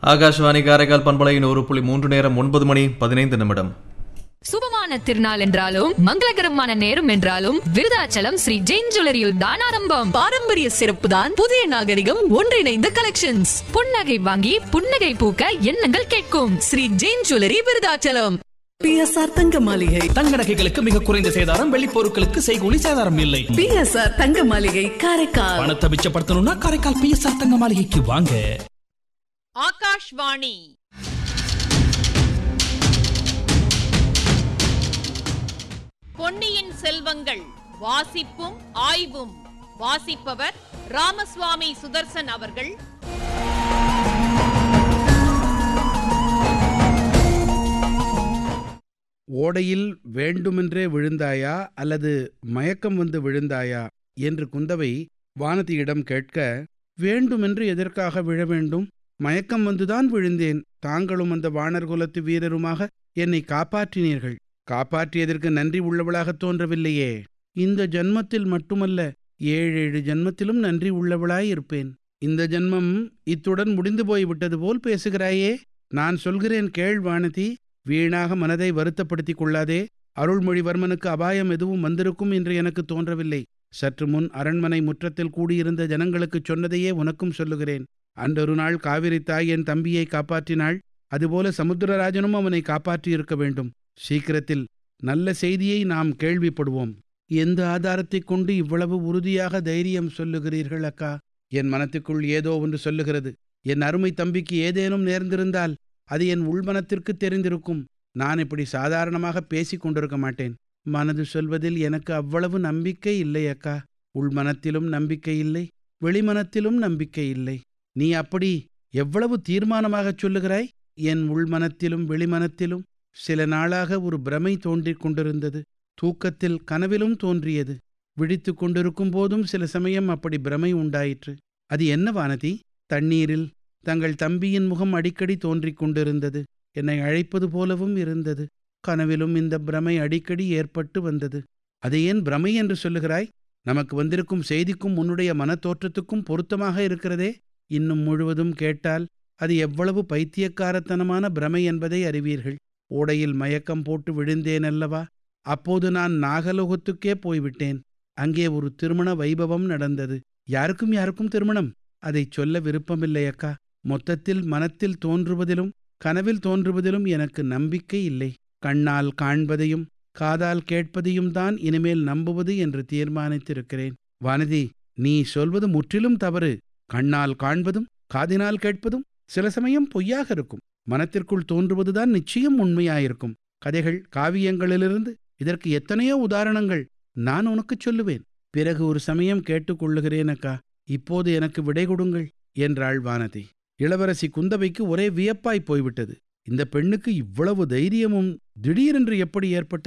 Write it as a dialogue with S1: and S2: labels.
S1: ஆகாஷ்வாணி காரைக்கால் பண்பலையின் ஒரு புள்ளி மூன்று நேரம் ஒன்பது மணி பதினைந்து நிமிடம்
S2: சுபமான திருநாள் என்றாலும் மங்களகரமான நேரம் என்றாலும் விருதாச்சலம் ஸ்ரீ ஜெயின் ஜுவல்லரியில் தான் ஆரம்பம்
S3: பாரம்பரிய சிறப்பு தான் புதிய நாகரிகம் ஒன்றிணைந்த கலெக்ஷன்ஸ்
S2: புன்னகை வாங்கி புன்னகை பூக்க எண்ணங்கள் கேட்கும்
S3: ஸ்ரீ ஜெயின் ஜுவல்லரி விருதாச்சலம் பிஎஸ்ஆர் தங்க மாளிகை
S4: தங்க நகைகளுக்கு மிக குறைந்த சேதாரம் வெள்ளி பொருட்களுக்கு செய்கூலி சேதாரம் இல்லை
S3: பிஎஸ்ஆர் தங்க மாளிகை காரைக்கால்
S4: பணத்தை மிச்சப்படுத்தணும்னா காரைக்கால் பிஎஸ்ஆர் தங்க மாளிகைக்கு வாங்க
S5: ஆகாஷ்வாணி பொன்னியின் செல்வங்கள் வாசிப்பும் ஆய்வும் வாசிப்பவர் ராமசுவாமி சுதர்சன் அவர்கள்
S6: ஓடையில் வேண்டுமென்றே விழுந்தாயா அல்லது மயக்கம் வந்து விழுந்தாயா என்று குந்தவை வானதியிடம் கேட்க வேண்டுமென்று எதற்காக விழ வேண்டும் மயக்கம் வந்துதான் விழுந்தேன் தாங்களும் அந்த வானர் குலத்து வீரருமாக என்னை காப்பாற்றினீர்கள் காப்பாற்றியதற்கு நன்றி உள்ளவளாகத் தோன்றவில்லையே இந்த ஜன்மத்தில் மட்டுமல்ல ஏழேழு ஜன்மத்திலும் நன்றி உள்ளவளாய் இருப்பேன் இந்த ஜன்மம் இத்துடன் முடிந்து போய்விட்டது போல் பேசுகிறாயே நான் சொல்கிறேன் கேள் வானதி வீணாக மனதை வருத்தப்படுத்திக் கொள்ளாதே அருள்மொழிவர்மனுக்கு அபாயம் எதுவும் வந்திருக்கும் என்று எனக்கு தோன்றவில்லை சற்று முன் அரண்மனை முற்றத்தில் கூடியிருந்த ஜனங்களுக்குச் சொன்னதையே உனக்கும் சொல்லுகிறேன் அன்றொரு நாள் காவிரி தாய் என் தம்பியை காப்பாற்றினாள் அதுபோல சமுத்திரராஜனும் அவனை காப்பாற்றியிருக்க வேண்டும் சீக்கிரத்தில் நல்ல செய்தியை நாம் கேள்விப்படுவோம் எந்த ஆதாரத்தைக் கொண்டு இவ்வளவு உறுதியாக தைரியம் சொல்லுகிறீர்கள் அக்கா என் மனத்துக்குள் ஏதோ ஒன்று சொல்லுகிறது என் அருமை தம்பிக்கு ஏதேனும் நேர்ந்திருந்தால் அது என் உள்மனத்திற்கு தெரிந்திருக்கும் நான் இப்படி சாதாரணமாக பேசிக் கொண்டிருக்க மாட்டேன் மனது சொல்வதில் எனக்கு அவ்வளவு நம்பிக்கை இல்லை அக்கா உள்மனத்திலும் நம்பிக்கை இல்லை வெளிமனத்திலும் நம்பிக்கை இல்லை நீ அப்படி எவ்வளவு தீர்மானமாகச் சொல்லுகிறாய் என் உள்மனத்திலும் வெளிமனத்திலும் சில நாளாக ஒரு பிரமை தோன்றிக் கொண்டிருந்தது தூக்கத்தில் கனவிலும் தோன்றியது விழித்துக் கொண்டிருக்கும் போதும் சில சமயம் அப்படி பிரமை உண்டாயிற்று அது என்ன வானதி தண்ணீரில் தங்கள் தம்பியின் முகம் அடிக்கடி தோன்றிக் கொண்டிருந்தது என்னை அழைப்பது போலவும் இருந்தது கனவிலும் இந்த பிரமை அடிக்கடி ஏற்பட்டு வந்தது அதை ஏன் பிரமை என்று சொல்லுகிறாய் நமக்கு வந்திருக்கும் செய்திக்கும் உன்னுடைய மனத்தோற்றத்துக்கும் பொருத்தமாக இருக்கிறதே இன்னும் முழுவதும் கேட்டால் அது எவ்வளவு பைத்தியக்காரத்தனமான பிரமை என்பதை அறிவீர்கள் ஓடையில் மயக்கம் போட்டு விழுந்தேன் அல்லவா அப்போது நான் நாகலோகத்துக்கே போய்விட்டேன் அங்கே ஒரு திருமண வைபவம் நடந்தது யாருக்கும் யாருக்கும் திருமணம் அதைச் சொல்ல விருப்பமில்லை அக்கா மொத்தத்தில் மனத்தில் தோன்றுவதிலும் கனவில் தோன்றுவதிலும் எனக்கு நம்பிக்கை இல்லை கண்ணால் காண்பதையும் காதால் கேட்பதையும் தான் இனிமேல் நம்புவது என்று தீர்மானித்திருக்கிறேன் வானதி நீ சொல்வது முற்றிலும் தவறு கண்ணால் காண்பதும் காதினால் கேட்பதும் சில சமயம் பொய்யாக இருக்கும் மனத்திற்குள் தோன்றுவதுதான் நிச்சயம் உண்மையாயிருக்கும் கதைகள் காவியங்களிலிருந்து இதற்கு எத்தனையோ உதாரணங்கள் நான் உனக்குச் சொல்லுவேன் பிறகு ஒரு சமயம் கேட்டுக்கொள்ளுகிறேன் அக்கா இப்போது எனக்கு விடை கொடுங்கள் என்றாள் வானதி இளவரசி குந்தவைக்கு ஒரே வியப்பாய் போய்விட்டது இந்த பெண்ணுக்கு இவ்வளவு தைரியமும் திடீரென்று எப்படி ஏற்பட்டது